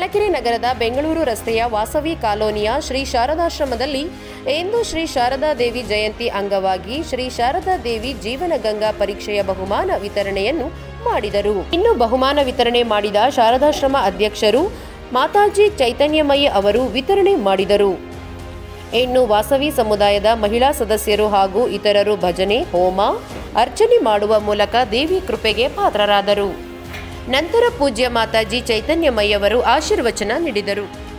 ಚಳ್ಳಕೆರೆ ನಗರದ ಬೆಂಗಳೂರು ರಸ್ತೆಯ ವಾಸವಿ ಕಾಲೋನಿಯ ಶ್ರೀ ಶಾರದಾಶ್ರಮದಲ್ಲಿ ಇಂದು ಶ್ರೀ ಶಾರದಾ ದೇವಿ ಜಯಂತಿ ಅಂಗವಾಗಿ ಶ್ರೀ ಶಾರದಾ ದೇವಿ ಜೀವನ ಗಂಗಾ ಪರೀಕ್ಷೆಯ ಬಹುಮಾನ ವಿತರಣೆಯನ್ನು ಮಾಡಿದರು ಇನ್ನು ಬಹುಮಾನ ವಿತರಣೆ ಮಾಡಿದ ಶಾರದಾಶ್ರಮ ಅಧ್ಯಕ್ಷರು ಮಾತಾಜಿ ಚೈತನ್ಯಮಯಿ ಅವರು ವಿತರಣೆ ಮಾಡಿದರು ಇನ್ನು ವಾಸವಿ ಸಮುದಾಯದ ಮಹಿಳಾ ಸದಸ್ಯರು ಹಾಗೂ ಇತರರು ಭಜನೆ ಹೋಮ ಅರ್ಚನೆ ಮಾಡುವ ಮೂಲಕ ದೇವಿ ಕೃಪೆಗೆ ಪಾತ್ರರಾದರು ನಂತರ ಪೂಜ್ಯ ಮಾತಾಜಿ ಚೈತನ್ಯಮಯ್ಯವರು ಆಶೀರ್ವಚನ ನೀಡಿದರು